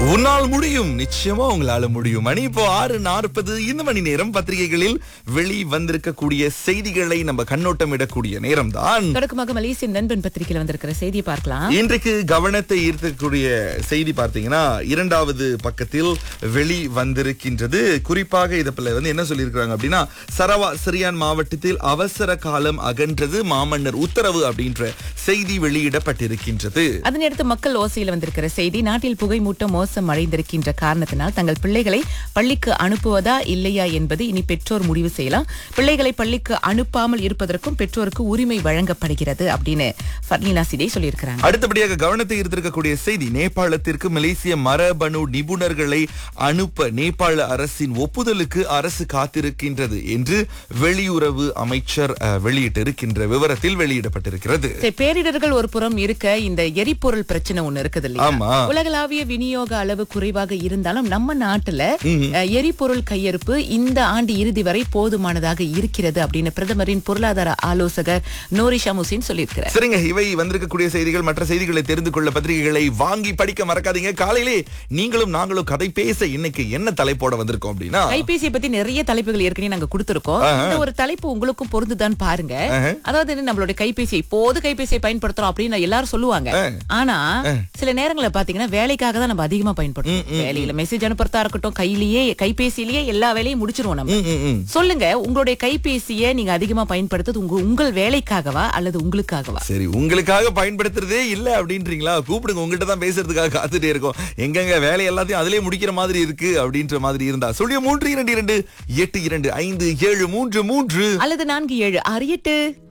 உன்னால் முடியும் நிச்சயமா உங்களால முடியும் மணி இப்போ ஆறு நாற்பது இந்த மணி நேரம் பத்திரிகைகளில் வெளி வந்திருக்கக்கூடிய செய்திகளை நம்ம கண்ணோட்டம் இடக்கூடிய நேரம் தான் தொடக்கமாக மலேசிய நண்பன் பத்திரிகையில் வந்திருக்கிற செய்தியை பார்க்கலாம் இன்றைக்கு கவனத்தை ஈர்க்கக்கூடிய செய்தி பார்த்தீங்கன்னா இரண்டாவது பக்கத்தில் வெளி வந்திருக்கின்றது குறிப்பாக இதை வந்து என்ன சொல்லியிருக்கிறாங்க அப்படின்னா சரவா சிரியான் மாவட்டத்தில் அவசர காலம் அகன்றது மாமன்னர் உத்தரவு அப்படின்ற செய்தி வெளியிடப்பட்டிருக்கின்றது அதனையடுத்து மக்கள் ஓசையில் வந்திருக்கிற செய்தி நாட்டில் புகைமூட்டம் மோசம் அடைந்திருக்கின்ற காரணத்தினால் தங்கள் பிள்ளைகளை பள்ளிக்கு அனுப்புவதா இல்லையா என்பது இனி பெற்றோர் முடிவு செய்யலாம் பிள்ளைகளை பள்ளிக்கு அனுப்பாமல் இருப்பதற்கும் பெற்றோருக்கு உரிமை வழங்கப்படுகிறது அப்படின்னு ஃபர்னிலா சிடே சொல்லியிருக்கிறாங்க அடுத்தபடியாக கவனத்தை ஈர்த்திருக்கக்கூடிய செய்தி நேபாளத்திற்கு மலேசிய மரபணு நிபுணர்களை அனுப்ப நேபாள அரசின் ஒப்புதலுக்கு அரசு காத்திருக்கின்றது என்று வெளியுறவு அமைச்சர் அஹ், வெளியிட்டிருக்கின்ற விவரத்தில் வெளியிடப்பட்டிருக்கிறது சரி, பேரிடர்கள் ஒரு புறம் இருக்க இந்த எரிபொருள் பிரச்சனை ஒண்ணு இருக்குது இல்லையா ஆமா. உலகளாவிய விநியோக அளவு குறைவாக இருந்தாலும் நம்ம நாட்டுல அஹ், எரிபொருள் கையிருப்பு இந்த ஆண்டு இறுதி வரை போதுமானதாக இருக்கிறது அப்படின்னு பிரதமரின் பொருளாதார ஆலோசகர் நோரி ஷமுசின் சொல்லியிருக்கிறார் சரிங்க இவை வந்திருக்கக்கூடிய செய்திகள் மற்ற செய்திகளை தெரிந்து கொள்ள பத்திரிகைகளை வாங்கி படிக்க மறக்காதீங்க காலையிலே நீங்களும் நாங்களும் கதை பேச இன்னைக்கு என்ன தலைப்போட வந்திருக்கோம் அப்படின்னா கைபேசியை பத்தி நிறைய தலைப்புகள் ஏற்கனவே நாங்க கொடுத்திருக்கோம் இந்த ஒரு தலைப்பு உங்களுக்கும் பொருந்துதான் பாருங்க அதாவது என்ன, நம்மளுடைய கைபேசியை இப்போது கைபேசியை பயன்படுத்துறோம் அப்படின்னு எல்லாரும் சொல்லுவாங்க ஆனா சில நேரங்கள்ல பாத்தீங்கன்னா வேலைக்காக தான் நம்ம அதிகமா பயன்படுத்துறோம் வேலையில மெசேஜ் அனுப்புறதா இருக்கட்டும் கையிலேயே கைபேசியிலேயே எல்லா வேலையும் முடிச்சிருவோம் நம்ம ம், ம், ம். சொல்லுங்க உங்களுடைய கைபேசியை நீங்க அதிகமா பயன்படுத்துறது உங்க உங்கள் வேலைக்காகவா அல்லது உங்களுக்காகவா சரி உங்களுக்காக பயன்படுத்துறதே இல்ல அப்படின்றீங்களா கூப்பிடுங்க உங்கள்கிட்ட தான் பேசுறதுக்காக காத்துட்டே இருக்கோம் எங்கெங்க வேலை எல்லாத்தையும் அதிலே முடிக்கிற மாதிரி இருக்கு அப்படின்ற மாதிரி இருந்தா சொல்லிய மூன்று இரண்டு இரண்டு எட்டு இரண்டு ஐந்து ஏழு மூன்று மூன்று அல்லது நான்கு ஏழு ஆறு எட்டு